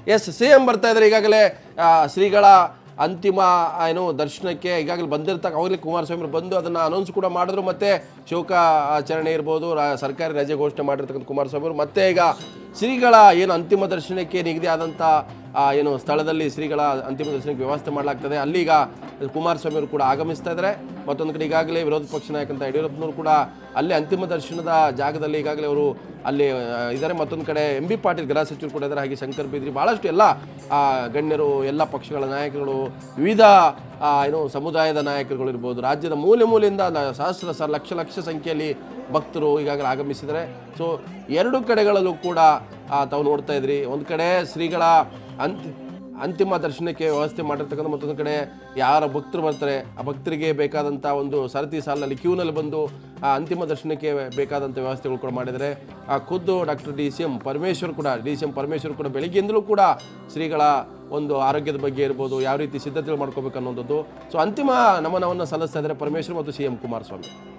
S C M ಬರ್ತಾ ಇದ್ದಾರೆ ಈಗಾಗಲೇ ಆ, ಶ್ರೀಗಳ ಅಂತಿಮ ಆ, ಏನು ದರ್ಶನಕ್ಕೆ ಈಗಾಗಲೇ ಬಂದಿರ್ತಕ್ಕ ಅವಾಗಲೇ ಕುಮಾರಸ್ವಾಮಿ ಬಂದು ಅದನ್ನು ಅನೌನ್ಸ್ ಕೂಡ ಮಾಡಿದ್ರು ಮತ್ತೆ ಶೋಕ ಆಚರಣೆ ಇರ್ಬೋದು ರಾ- ಸರ್ಕಾರಿ ರಜೆ ಘೋಷಣೆ ಮಾಡಿರ್ತಕ್ಕಂಥ ಕುಮಾರಸ್ವಾಮಿ ಅವರು ಮತ್ತೆ ಈಗ ಶ್ರೀಗಳ ಏನು ಅಂತಿಮ ದರ್ಶನಕ್ಕೆ ನಿಗದಿ ಆದಂಥ ಆ, ಏನು ಸ್ಥಳದಲ್ಲಿ ಶ್ರೀಗಳ ಅಂತಿಮ ದರ್ಶನಕ್ಕೆ ವ್ಯವಸ್ಥೆ ಮಾಡಲಾಗ್ತದೆ ಅಲ್ಲಿ ಈಗ ಕುಮಾರಸ್ವಾಮಿ ಅವರು ಕೂಡ ಆಗಮಿಸ್ತಾ ಇದ್ದಾರೆ ಮತ್ತೊಂದು ಕಡೆ ಈಗಾಗಲೇ ವಿರೋಧ ಪಕ್ಷ ನಾಯಕಂತ ಯಡಿಯೂರಪ್ಪನವರು ಕೂಡ ಅಲ್ಲಿ ಅಂತಿಮ ದರ್ಶನದ ಜಾಗದಲ್ಲಿ ಈಗಾಗಲೇ ಅವರು ಅಲ್ಲಿ ಆ, ಇದ್ದಾರೆ ಮತ್ತೊಂದು ಕಡೆ ಎಂ ಬಿ ಪಾಟೀಲ್ ಗೃಹ ಸಚಿವರು ಕೂಡ ಇದ್ದಾರೆ ಹಾಗೆ ಶಂಕರ್ ಬಿದ್ರಿ ಭಾಳಷ್ಟು ಎಲ್ಲ ಆ, ಗಣ್ಯರು ಎಲ್ಲ ಪಕ್ಷಗಳ ನಾಯಕರುಗಳು ವಿವಿಧ ಆ, ಏನು ಸಮುದಾಯದ ನಾಯಕರುಗಳು ಇರ್ಬೋದು ರಾಜ್ಯದ ಮೂಲೆ ಮೂಲೆಯಿಂದ ಲ- ಸಹಸ್ರ ಸ ಲಕ್ಷ ಲಕ್ಷ ಸಂಖ್ಯೆಯಲ್ಲಿ ಭಕ್ತರು ಈಗಾಗಲೇ ಆಗಮಿಸಿದ್ದಾರೆ ಸೊ ಎರಡು ಕಡೆಗಳಲ್ಲೂ ಕೂಡ ಆ, ತಾವು ನೋಡ್ತಾ ಇದ್ರಿ ಒಂದು ಕಡೆ ಶ್ರೀಗಳ ಅಂತಿ ಅಂತಿಮ ದರ್ಶನಕ್ಕೆ ವ್ಯವಸ್ಥೆ ಮಾಡಿರ್ತಕ್ಕಂಥ ಮತ್ತೊಂದು ಕಡೆ ಯಾರ ಭಕ್ತರು ಬರ್ತಾರೆ ಆ ಭಕ್ತರಿಗೆ ಬೇಕಾದಂಥ ಒಂದು ಸರತಿ ಸಾಲಿನಲ್ಲಿ ಕ್ಯೂನಲ್ಲಿ ಬಂದು ಆ ಅಂತಿಮ ದರ್ಶನಕ್ಕೆ ಬೇಕಾದಂಥ ವ್ಯವಸ್ಥೆಗಳು ಕೂಡ ಮಾಡಿದರೆ ಆ ಖುದ್ದು doctor D C M Parameshwar ಕೂಡ ಡಿ ಸಿ ಎಂ ಪರಮೇಶ್ವರ್ ಕೂಡ ಬೆಳಿಗ್ಗೆಯಿಂದಲೂ ಕೂಡ ಶ್ರೀಗಳ ಒಂದು ಆರೋಗ್ಯದ ಬಗ್ಗೆ ಇರ್ಬೋದು ಯಾವ ರೀತಿ ಸಿದ್ಧತೆಗಳು ಮಾಡ್ಕೋಬೇಕು ಅನ್ನೋಂಥದ್ದು ಸೊ ಅಂತಿಮ ನಮನವನ್ನು ಸಲ್ಲಿಸ್ತಾ ಇದ್ದಾರೆ ಪರಮೇಶ್ವರ್ ಮತ್ತು ಸಿ ಎಂ ಕುಮಾರಸ್ವಾಮಿ